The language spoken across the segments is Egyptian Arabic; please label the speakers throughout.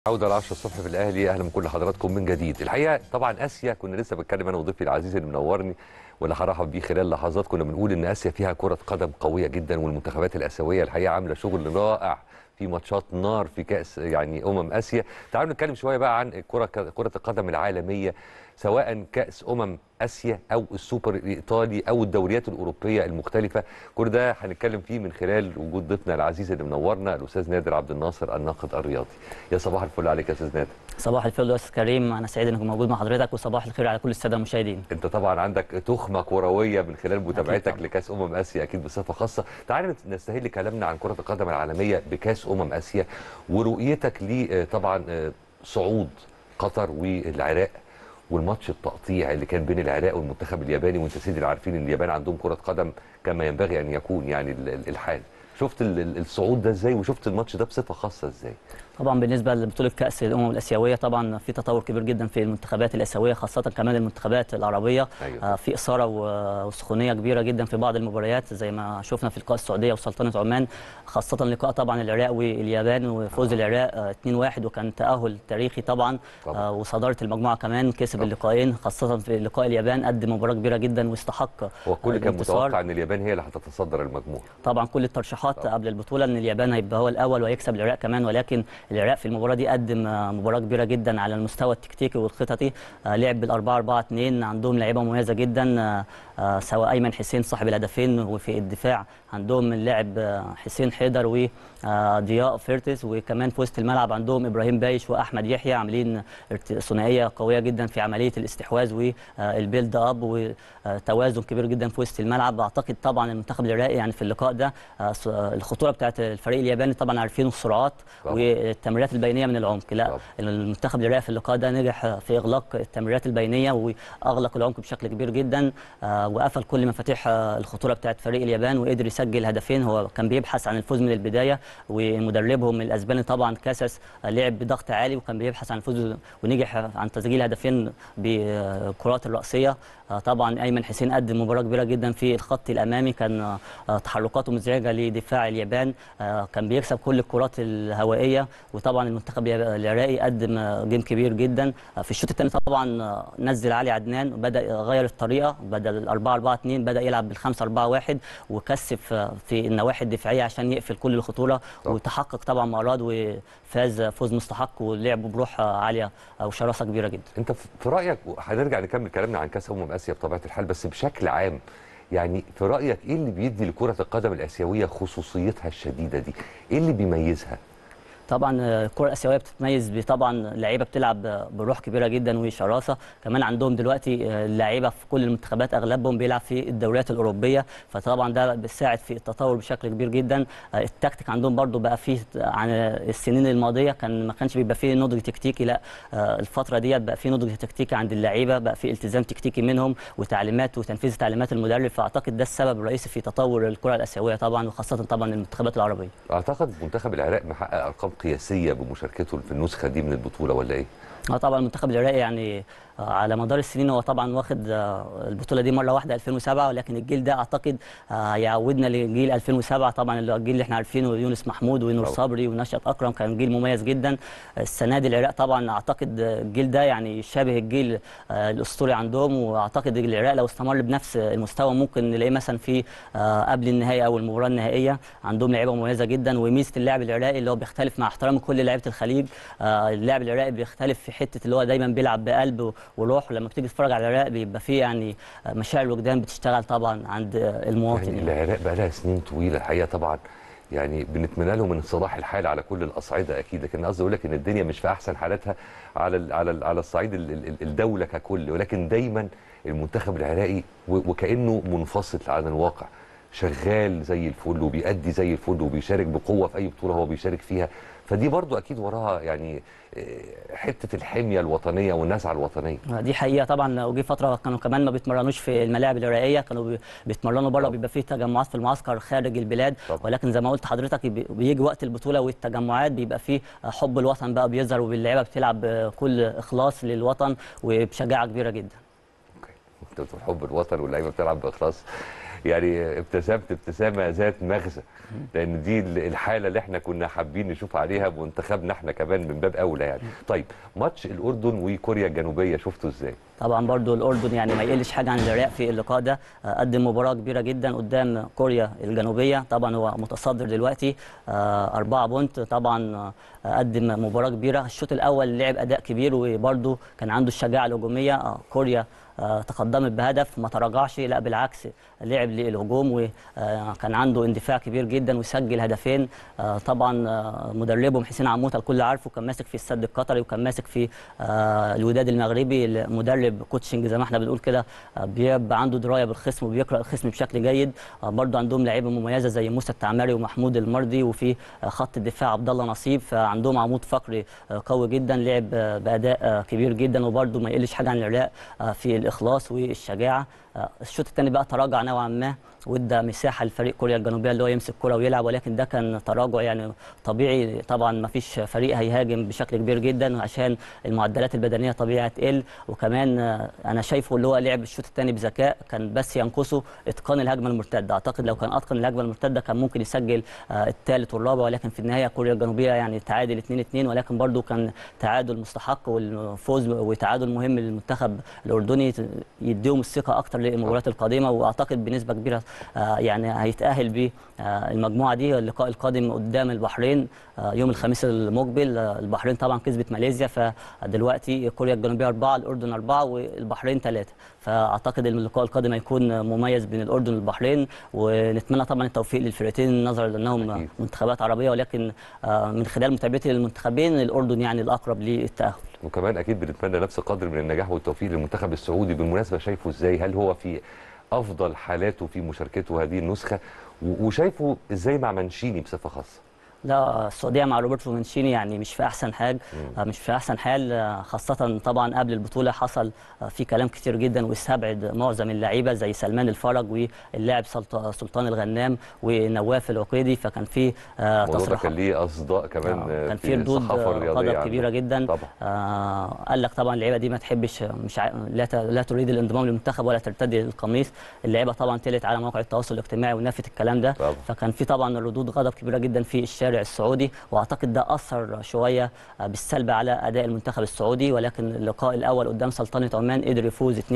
Speaker 1: عودة ل 10 الصبح في الأهلي أهلا بكل حضراتكم من جديد الحقيقة طبعا آسيا كنا لسه بتكلم أنا وضيفي العزيز اللي منورني واللي هرحب بيه خلال لحظات كنا بنقول إن آسيا فيها كرة قدم قوية جدا والمنتخبات الآسيوية الحقيقة عاملة شغل رائع في ماتشات نار في كأس يعني أمم آسيا تعالوا نتكلم شوية بقى عن الكرة كرة القدم العالمية سواء كأس أمم اسيا او السوبر الايطالي او الدوريات الاوروبيه المختلفه كل ده هنتكلم فيه من خلال وجود ضيفنا العزيز اللي منورنا الاستاذ نادر عبد الناصر الناقد الرياضي يا صباح الفل عليك يا استاذ نادر
Speaker 2: صباح الفل يا استاذ كريم انا سعيد انك موجود مع حضرتك وصباح الخير على كل الساده المشاهدين
Speaker 1: انت طبعا عندك تخمه كرويه من خلال متابعتك
Speaker 2: طبعاً.
Speaker 1: لكاس امم اسيا اكيد بصفه خاصه تعال نستهل كلامنا عن كره القدم العالميه بكاس امم اسيا ورؤيتك ل طبعا آه، صعود قطر والعراق والماتش التقطيع اللي كان بين العراق والمنتخب الياباني وانت سيدي عارفين ان اليابان عندهم كره قدم كما ينبغي ان يكون يعني ال- ال- الحال شفت ال- ال- الصعود ده ازاي وشفت الماتش ده بصفه خاصه ازاي
Speaker 2: طبعا بالنسبه لبطوله كاس الامم الاسيويه طبعا في تطور كبير جدا في المنتخبات الاسيويه خاصه كمان المنتخبات العربيه
Speaker 1: أيوة.
Speaker 2: آه، في اثاره و- وسخونيه كبيره جدا في بعض المباريات زي ما شفنا في لقاء السعوديه وسلطنه عمان خاصه لقاء طبعا العراق واليابان وفوز العراق آه، 2-1 وكان تاهل تاريخي طبعا
Speaker 1: طبعاً.
Speaker 2: آه، وصداره المجموعه كمان كسب
Speaker 1: طبعاً.
Speaker 2: اللقاءين خاصه في لقاء اليابان قدم مباراه كبيره جدا واستحق
Speaker 1: هو
Speaker 2: آه،
Speaker 1: الكل كان
Speaker 2: الانتصار.
Speaker 1: متوقع ان اليابان هي اللي هتتصدر المجموعه
Speaker 2: طبعا كل الترشيحات
Speaker 1: طبعاً.
Speaker 2: قبل البطوله ان اليابان هيبقى هو الاول وهيكسب العراق كمان ولكن العراق في المباراه دي قدم آه، مباراه كبيره جدا على المستوى التكتيكي والخططي آه، لعب بال 4 4 2 عندهم لعيبه مميزه جدا آه، آه، سواء ايمن حسين صاحب الهدفين وفي الدفاع عندهم اللاعب آه، حسين حيدر وضياء فيرتس وكمان في وسط الملعب عندهم ابراهيم بايش واحمد يحيى عاملين ارت- ثنائيه قويه جدا في عمليه الاستحواذ والبيلد اب وتوازن كبير جدا في وسط الملعب اعتقد طبعا المنتخب العراقي يعني في اللقاء ده آه، س- آه، الخطوره بتاعت الفريق الياباني طبعا عارفين السرعات
Speaker 1: طبعاً.
Speaker 2: والتمريرات البينيه من العمق لا
Speaker 1: طبعاً.
Speaker 2: المنتخب العراقي في اللقاء ده نجح في اغلاق التمريرات البينيه واغلق العمق بشكل كبير جدا آه، وقفل كل مفاتيح آه، الخطوره بتاعت فريق اليابان وقدر يسجل هدفين هو كان بيبحث عن الفوز من البدايه ومدربهم الاسباني طبعا كاساس آه، لعب بضغط عالي وكان بيبحث عن الفوز ونجح عن تسجيل هدفين بالكرات الرأسية آه، طبعا ايمن حسين قدم مباراه كبيره جدا في الخط الامامي كان آه، آه، تحركاته مزعجه لدفاع اليابان آه، كان بيكسب كل الكرات الهوائيه وطبعا المنتخب العراقي قدم آه، جيم كبير جدا آه، في الشوط الثاني طبعا آه، نزل علي عدنان وبدا يغير الطريقه بدل ال 4 4 2 بدا يلعب بال 5 4 1 وكثف آه، في النواحي الدفاعيه عشان يقفل كل الخطوره
Speaker 1: طبعا.
Speaker 2: وتحقق طبعا ما اراد وفاز فوز مستحق ولعبوا بروح آه، عاليه او شراسه كبيره جدا
Speaker 1: انت في في رايك هنرجع نكمل كلامنا عن كاس امم اسيا بطبيعه الحال بس بشكل عام يعني في رايك ايه اللي بيدي لكره القدم الاسيويه خصوصيتها الشديده دي ايه اللي بيميزها
Speaker 2: طبعا آه، الكره الاسيويه بتتميز بطبعا لعيبه بتلعب آه، بروح كبيره جدا وشراسه كمان عندهم دلوقتي آه، لعيبه في كل المنتخبات اغلبهم بيلعب في الدوريات الاوروبيه فطبعا ده بيساعد في التطور بشكل كبير جدا آه، التكتيك عندهم برضو بقى فيه عن السنين الماضيه كان ما كانش بيبقى فيه نضج تكتيكي لا آه، الفتره ديت بقى فيه نضج تكتيكي عند اللعيبه بقى فيه التزام تكتيكي منهم وتعليمات وتنفيذ تعليمات المدرب فاعتقد ده السبب الرئيسي في تطور الكره الاسيويه طبعا وخاصه طبعا المنتخبات العربيه
Speaker 1: اعتقد منتخب العراق محقق ارقام قياسيه بمشاركته في النسخه دي من البطوله ولا ايه
Speaker 2: اه طبعا المنتخب العراقي يعني آه، على مدار السنين هو طبعا واخد آه، البطوله دي مره واحده 2007 ولكن الجيل ده اعتقد آه، هيعودنا لجيل 2007 طبعا اللي هو الجيل اللي احنا عارفينه يونس محمود ونور
Speaker 1: طبعا.
Speaker 2: صبري ونشأت اكرم كان جيل مميز جدا السنه دي العراق طبعا اعتقد الجيل ده يعني يشابه الجيل آه، الاسطوري عندهم واعتقد العراق لو استمر بنفس المستوى ممكن نلاقيه مثلا في آه، قبل النهائي او المباراه النهائيه عندهم لعيبه مميزه جدا وميزه اللاعب العراقي اللي هو بيختلف مع احترام كل لعيبه الخليج آه، اللاعب العراقي بيختلف في حته اللي هو دايما بيلعب بقلب وروح لما بتيجي تتفرج على العراق بيبقى فيه يعني آه، مشاعر الوجدان بتشتغل طبعا عند آه، المواطن
Speaker 1: يعني
Speaker 2: يعني.
Speaker 1: العراق بقى لها سنين طويله الحقيقه طبعا يعني بنتمنى لهم من صلاح الحال على كل الاصعده اكيد لكن قصدي اقول لك ان الدنيا مش في احسن حالاتها على ال على ال على الصعيد ال- ال- الدوله ككل ولكن دايما المنتخب العراقي و- وكانه منفصل عن الواقع شغال زي الفل وبيأدي زي الفل وبيشارك بقوه في اي بطوله هو بيشارك فيها فدي برضو اكيد وراها يعني آه، حته الحميه الوطنيه والنزعه الوطنيه
Speaker 2: دي حقيقه طبعا وجي فتره كانوا كمان ما بيتمرنوش في الملاعب العراقيه كانوا بي- بيتمرنوا بره
Speaker 1: طبعا.
Speaker 2: بيبقى فيه تجمعات في المعسكر خارج البلاد
Speaker 1: طبعا.
Speaker 2: ولكن زي ما قلت حضرتك بي- بيجي وقت البطوله والتجمعات بيبقى فيه حب الوطن بقى بيظهر واللعيبه بتلعب بكل اخلاص للوطن وبشجاعه كبيره جدا
Speaker 1: اوكي انت بتقول حب الوطن واللعيبه بتلعب باخلاص يعني ابتسمت ابتسامه ذات مغزى لان دي ال- الحاله اللي احنا كنا حابين نشوف عليها منتخبنا احنا كمان من باب اولى يعني طيب ماتش الاردن وكوريا الجنوبيه شفته ازاي
Speaker 2: طبعا برضو الاردن يعني ما يقلش حاجه عن العراق في اللقاء ده آه، قدم مباراه كبيره جدا قدام كوريا الجنوبيه طبعا هو متصدر دلوقتي آه، أربعة بونت طبعا آه، قدم مباراه كبيره الشوط الاول لعب اداء كبير وبرضو كان عنده الشجاعه الهجوميه آه، كوريا آه، تقدمت بهدف ما تراجعش لا بالعكس لعب للهجوم وكان عنده اندفاع كبير جدا وسجل هدفين آه، طبعا آه، مدربهم حسين عموته الكل عارفه كان ماسك في السد القطري وكان ماسك في آه، الوداد المغربي المدرب كوتشنج زي ما احنا بنقول كده آه، بيبقى عنده درايه بالخصم وبيقرا الخصم بشكل جيد آه، برضه عندهم لعيبه مميزه زي موسى التعماري ومحمود المرضي وفي آه، خط الدفاع عبد الله نصيب فعندهم عمود فقري آه، قوي جدا لعب آه، باداء آه، كبير جدا وبرضه ما يقلش حاجه عن العراق آه، في الاخلاص والشجاعه آه، الشوط الثاني بقى تراجع نوعا ما وادى مساحه لفريق كوريا الجنوبيه اللي هو يمسك كره ويلعب ولكن ده كان تراجع يعني طبيعي طبعا ما فيش فريق هيهاجم بشكل كبير جدا عشان المعدلات البدنيه طبيعي هتقل وكمان آه، انا شايفه اللي هو لعب الشوط الثاني بذكاء كان بس ينقصه اتقان الهجمه المرتده اعتقد لو كان اتقن الهجمه المرتده كان ممكن يسجل آه، الثالث والرابع ولكن في النهايه كوريا الجنوبيه يعني تعادل 2 2 ولكن برضو كان تعادل مستحق والفوز وتعادل مهم للمنتخب الاردني يديهم الثقه اكتر للمباريات القادمه واعتقد بنسبه كبيره آه، يعني هيتاهل بالمجموعه دي اللقاء القادم قدام البحرين آه، يوم الخميس المقبل آه، البحرين طبعا كسبت ماليزيا فدلوقتي كوريا الجنوبيه اربعه الاردن اربعه والبحرين ثلاثه فاعتقد ان اللقاء القادم هيكون مميز بين الاردن والبحرين ونتمنى طبعا التوفيق للفرقتين نظرا لانهم
Speaker 1: أكيد.
Speaker 2: منتخبات عربيه ولكن آه، من خلال متابعتي للمنتخبين الاردن يعني الاقرب للتاهل
Speaker 1: وكمان اكيد بنتمنى نفس القدر من النجاح والتوفيق للمنتخب السعودي بالمناسبه شايفه ازاي هل هو في افضل حالاته في مشاركته هذه النسخه و- وشايفه ازاي مع منشيني بصفه خاصه
Speaker 2: لا السعوديه مع روبرتو مانشيني يعني مش في احسن حال آه، مش في احسن حال آه، خاصه طبعا قبل البطوله حصل آه، في كلام كتير جدا واستبعد معظم اللعيبه زي سلمان الفرج واللاعب سلط- سلطان الغنام ونواف العقيدي فكان في آه،
Speaker 1: الموضوع ده
Speaker 2: تصريحات
Speaker 1: كان ليه اصداء كمان
Speaker 2: آه، كان
Speaker 1: في
Speaker 2: في ردود
Speaker 1: الصحافه
Speaker 2: آه،
Speaker 1: الرياضيه
Speaker 2: غضب
Speaker 1: عنه.
Speaker 2: كبيره جدا
Speaker 1: طبعا
Speaker 2: آه قال لك طبعا اللعيبه دي ما تحبش مش ع... لا ت... لا تريد الانضمام للمنتخب ولا ترتدي القميص اللعيبه طبعا طلعت على مواقع التواصل الاجتماعي ونفت الكلام ده
Speaker 1: طبعا.
Speaker 2: فكان في طبعا ردود غضب كبيره جدا في الشارع السعودي واعتقد ده اثر شويه آه، بالسلب على اداء المنتخب السعودي ولكن اللقاء الاول قدام سلطنه عمان قدر يفوز 2-1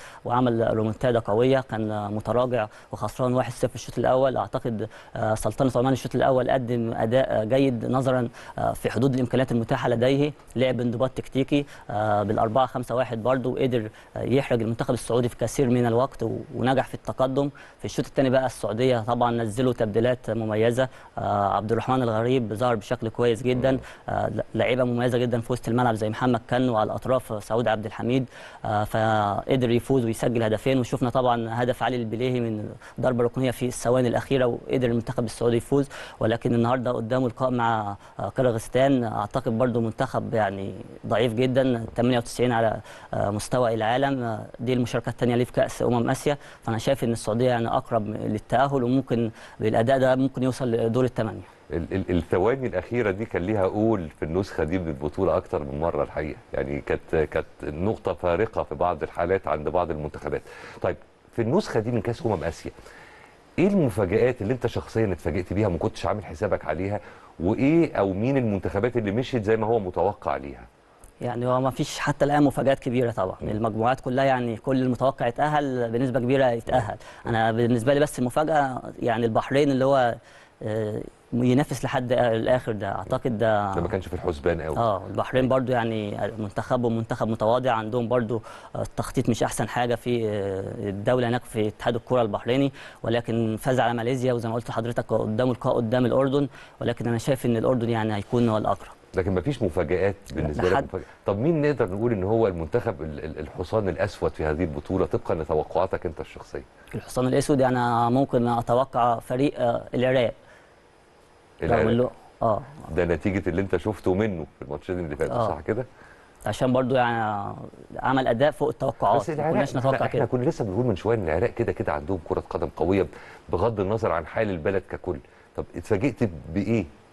Speaker 2: وعمل رومنتادا قويه كان آه، متراجع وخسران 1-0 الشوط الاول اعتقد آه، سلطنه عمان الشوط الاول قدم اداء آه، جيد نظرا آه، في حدود الامكانيات المتاحه لديه لعب انضباط تكتيكي آه، بالأربعة خمسة واحد برضه قدر آه، يحرج المنتخب السعودي في كثير من الوقت و- ونجح في التقدم في الشوط الثاني بقى السعوديه طبعا نزلوا تبديلات مميزه آه، عبد الرحمن الغريب ظهر بشكل كويس جدا آه، لعيبه مميزه جدا في وسط الملعب زي محمد كن وعلى الاطراف سعود عبد الحميد آه، فقدر يفوز ويسجل هدفين وشفنا طبعا هدف علي البليهي من ضربه ركنيه في الثواني الاخيره وقدر المنتخب السعودي يفوز ولكن النهارده قدامه لقاء مع آه، قرغستان اعتقد برضو منتخب يعني ضعيف جدا 98 على آه، مستوى العالم آه، دي المشاركه الثانيه ليه في كاس امم اسيا فانا شايف ان السعوديه يعني اقرب للتاهل وممكن بالاداء ده ممكن يوصل لدور الثمانيه
Speaker 1: ال- ال- الثواني الاخيره دي كان ليها قول في النسخه دي من البطوله اكتر من مره الحقيقه يعني كانت كانت نقطه فارقه في بعض الحالات عند بعض المنتخبات طيب في النسخه دي من كاس امم اسيا ايه المفاجآت اللي انت شخصيا اتفاجئت بيها ما كنتش عامل حسابك عليها وايه او مين المنتخبات اللي مشيت زي ما هو متوقع ليها
Speaker 2: يعني هو ما فيش حتى الان مفاجات كبيره طبعا المجموعات كلها يعني كل المتوقع يتاهل بنسبه كبيره يتاهل انا بالنسبه لي بس المفاجاه يعني البحرين اللي هو آه، ينافس لحد الاخر ده اعتقد ده
Speaker 1: ده ما كانش في الحسبان قوي
Speaker 2: اه البحرين برضو يعني منتخبهم منتخب متواضع عندهم برضو آه، التخطيط مش احسن حاجه في آه، الدوله هناك في اتحاد الكره البحريني ولكن فاز على ماليزيا وزي ما قلت لحضرتك قدام اللقاء قدام الاردن ولكن انا شايف ان الاردن يعني هيكون هو الاقرب
Speaker 1: لكن ما فيش مفاجآت بالنسبه لك
Speaker 2: لحد-
Speaker 1: مفاجأة. طب مين نقدر نقول ان هو المنتخب ال- ال- الحصان الاسود في هذه البطوله طبقا لتوقعاتك انت الشخصيه
Speaker 2: الحصان الاسود انا ممكن اتوقع فريق آه، العراق رغم
Speaker 1: العراق.
Speaker 2: اللي- اه
Speaker 1: ده نتيجه اللي انت شفته منه في الماتشين اللي فاتوا
Speaker 2: آه.
Speaker 1: صح كده
Speaker 2: عشان برضو يعني عمل اداء فوق التوقعات
Speaker 1: بس
Speaker 2: ما
Speaker 1: العراق
Speaker 2: كناش
Speaker 1: احنا,
Speaker 2: نتوقع
Speaker 1: احنا
Speaker 2: كده
Speaker 1: كنا لسه بنقول من شويه ان العراق كده كده عندهم كره قدم قويه بغض النظر عن حال البلد ككل طب اتفاجئت بايه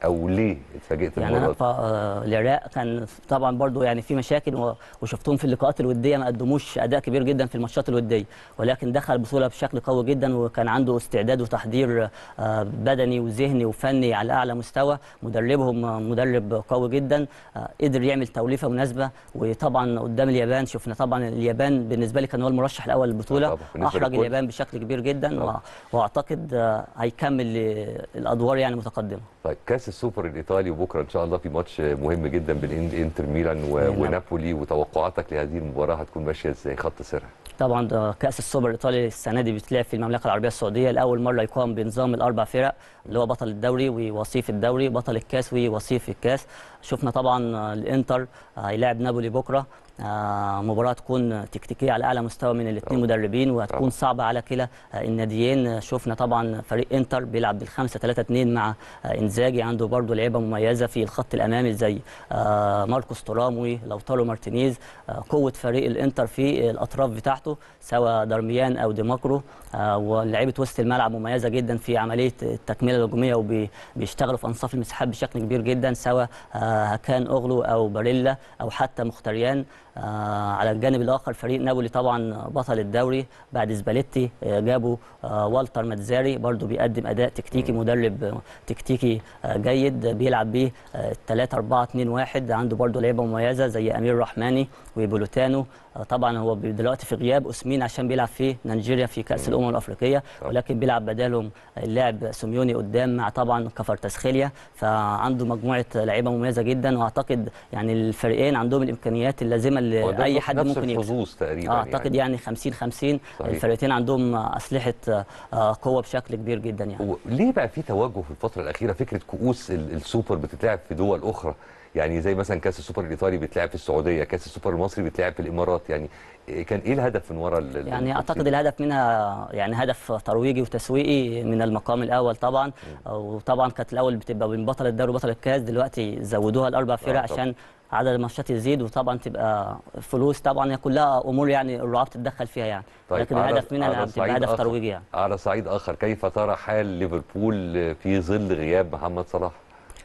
Speaker 1: او ليه اتفاجئت
Speaker 2: يعني
Speaker 1: المره
Speaker 2: انا
Speaker 1: دي؟
Speaker 2: ف- آه، العراق كان طبعا برضو يعني في مشاكل و- وشفتهم في اللقاءات الوديه ما قدموش اداء كبير جدا في الماتشات الوديه ولكن دخل البطوله بشكل قوي جدا وكان عنده استعداد وتحضير آه، بدني وذهني وفني على اعلى مستوى مدربهم آه، مدرب قوي جدا آه، قدر يعمل توليفه مناسبه وطبعا قدام اليابان شفنا طبعا اليابان بالنسبه لي كان هو المرشح الاول
Speaker 1: آه
Speaker 2: للبطوله
Speaker 1: طبعاً، بالنسبة
Speaker 2: احرج
Speaker 1: للكل.
Speaker 2: اليابان بشكل كبير جدا
Speaker 1: طبعاً.
Speaker 2: و- واعتقد آه، هيكمل آه، الادوار يعني متقدمه
Speaker 1: طيب كاس السوبر الايطالي وبكره ان شاء الله في ماتش مهم جدا بين انتر ميلان و...
Speaker 2: نعم.
Speaker 1: ونابولي وتوقعاتك لهذه المباراه هتكون ماشيه ازاي خط سرها
Speaker 2: طبعا ده كاس السوبر الايطالي السنه دي بتلعب في المملكه العربيه السعوديه لاول مره يقام بنظام الاربع فرق اللي هو بطل الدوري ووصيف الدوري بطل الكاس ووصيف الكاس شفنا طبعا آه، الانتر آه، هيلاعب نابولي بكره آه، مباراه تكون تكتيكيه على اعلى مستوى من الاثنين
Speaker 1: طبعاً.
Speaker 2: مدربين
Speaker 1: طبعاً.
Speaker 2: وهتكون صعبه على كلا آه، الناديين آه، شفنا طبعا فريق انتر بيلعب بالخمسة 3 2 مع آه، انزاجي عنده برضه لعيبه مميزه في الخط الامامي زي آه، ماركوس تورام ولوتارو مارتينيز آه، قوه فريق الانتر في الاطراف بتاعته سواء درميان او ديماكرو آه، ولاعيبه وسط الملعب مميزه جدا في عمليه التكمله الهجوميه وبيشتغلوا في انصاف المساحات بشكل كبير جدا سواء آه، هكان اوغلو او باريلا او حتى مختاريان آه، على الجانب الاخر فريق نابولي طبعا بطل الدوري بعد زباليتي آه، جابوا آه، والتر ماتزاري برضو بيقدم اداء تكتيكي مدرب آه، تكتيكي آه، جيد بيلعب بيه 3 4 2 1 عنده برضو لعيبه مميزه زي امير رحماني وبولوتانو آه، طبعا هو بي- دلوقتي في غياب اسمين عشان بيلعب في نيجيريا في كاس الامم الافريقيه
Speaker 1: طبعا.
Speaker 2: ولكن بيلعب بدالهم اللاعب سيميوني قدام مع طبعا كفرتسخيليا فعنده مجموعه لعيبه مميزه جدا واعتقد يعني الفريقين عندهم الامكانيات اللازمه
Speaker 1: هو ده
Speaker 2: لاي
Speaker 1: نفس-
Speaker 2: حد
Speaker 1: نفس
Speaker 2: ممكن يكسب
Speaker 1: الحظوظ تقريبا
Speaker 2: اعتقد يعني 50 50
Speaker 1: صحيح.
Speaker 2: الفرقتين عندهم اسلحه آه، قوه بشكل كبير جدا يعني
Speaker 1: هو ليه بقى في توجه في الفترة الأخيرة فكرة كؤوس ال- السوبر بتتلعب في دول أخرى يعني زي مثلا كأس السوبر الإيطالي بيتلعب في السعودية كأس السوبر المصري بيتلعب في الإمارات يعني إيه كان إيه الهدف من وراء ال- ال-
Speaker 2: يعني اعتقد
Speaker 1: الترتيب؟
Speaker 2: الهدف منها يعني هدف ترويجي وتسويقي من المقام الاول طبعا وطبعا كانت الاول بتبقى بين بطل الدوري وبطل الكاس دلوقتي زودوها لاربع فرق
Speaker 1: طبعاً.
Speaker 2: عشان عدد الماتشات يزيد وطبعا تبقى فلوس طبعا هي كلها امور يعني الرعاه بتتدخل فيها يعني لكن
Speaker 1: على-
Speaker 2: الهدف منها
Speaker 1: على
Speaker 2: انها بتبقى
Speaker 1: صعيد
Speaker 2: هدف
Speaker 1: آخر-
Speaker 2: ترويجي يعني
Speaker 1: على صعيد آخر كيف ترى حال ليفربول في ظل غياب محمد صلاح؟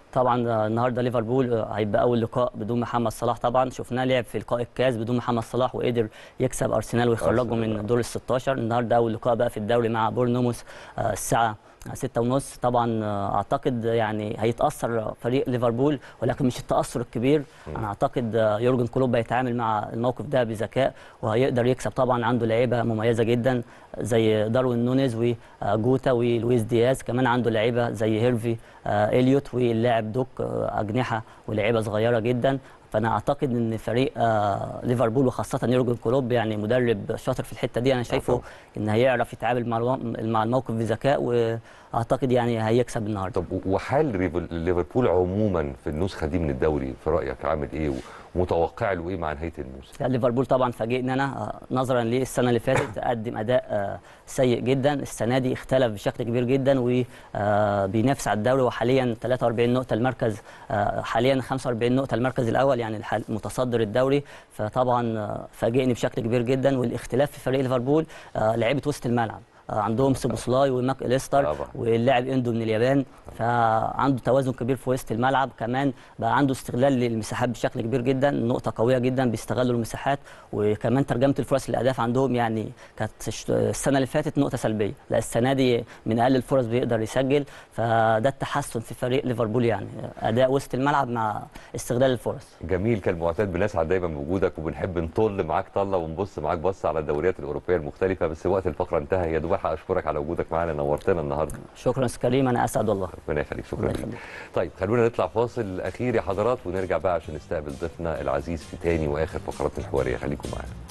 Speaker 2: طبعا النهارده ليفربول هيبقى اول لقاء بدون محمد صلاح طبعا شفناه لعب في لقاء الكاس بدون محمد صلاح وقدر يكسب ارسنال ويخرجه
Speaker 1: أرسنال،
Speaker 2: من
Speaker 1: آه.
Speaker 2: دور ال 16 النهارده اول لقاء بقى في الدوري مع بورنموث آه، الساعه ستة ونص طبعا آه، اعتقد يعني هيتاثر فريق ليفربول ولكن مش التاثر الكبير انا اعتقد آه، يورجن كلوب هيتعامل مع الموقف ده بذكاء وهيقدر يكسب طبعا عنده لعيبه مميزه جدا زي داروين نونيز وجوتا ولويس دياز كمان عنده لعيبه زي هيرفي آه، اليوت واللاعب دوك آه، اجنحه ولاعيبه صغيره جدا فانا اعتقد ان فريق آه، ليفربول وخاصه يورجن كلوب يعني مدرب شاطر في الحته دي انا شايفه
Speaker 1: طبعاً.
Speaker 2: ان هيعرف يتعامل مع الو- مع الموقف بذكاء واعتقد يعني هيكسب النهارده
Speaker 1: طب وحال ريفل- ليفربول عموما في النسخة دي من الدوري في رأيك عامل إيه ومتوقع له إيه مع نهاية الموسم؟
Speaker 2: لا ليفربول طبعا فاجئني انا آه، نظرا للسنه اللي فاتت قدم اداء آه، سيء جدا السنه دي اختلف بشكل كبير جدا وبينافس على الدوري وحاليا 43 نقطه المركز آه، حاليا 45 نقطه المركز الاول يعني الحال- متصدر الدوري فطبعا آه، فاجئني بشكل كبير جدا والاختلاف في فريق ليفربول آه، لعيبه وسط الملعب آه، عندهم سوبوسلاي وماك اليستر
Speaker 1: طبعاً.
Speaker 2: واللاعب اندو من اليابان فعنده توازن كبير في وسط الملعب كمان بقى عنده استغلال للمساحات بشكل كبير جدا نقطه قويه جدا بيستغلوا المساحات وكمان ترجمه الفرص للاهداف عندهم يعني كانت الش- السنه اللي فاتت نقطه سلبيه لا السنه دي من اقل الفرص بيقدر يسجل فده التحسن في فريق ليفربول يعني اداء وسط الملعب مع استغلال الفرص
Speaker 1: جميل كالمعتاد بنسعد دايما بوجودك وبنحب نطل معاك طله ونبص معاك بص على الدوريات الاوروبيه المختلفه بس وقت الفقره انتهى يا دوب اشكرك على وجودك معانا نورتنا النهارده
Speaker 2: شكرا استاذ كريم انا اسعد والله
Speaker 1: ربنا يخليك شكرا
Speaker 2: الله
Speaker 1: ليك
Speaker 2: يخليك.
Speaker 1: طيب خلونا نطلع فاصل اخير يا حضرات ونرجع بقى عشان نستقبل ضيفنا العزيز في تاني واخر فقرات الحواريه خليكم معانا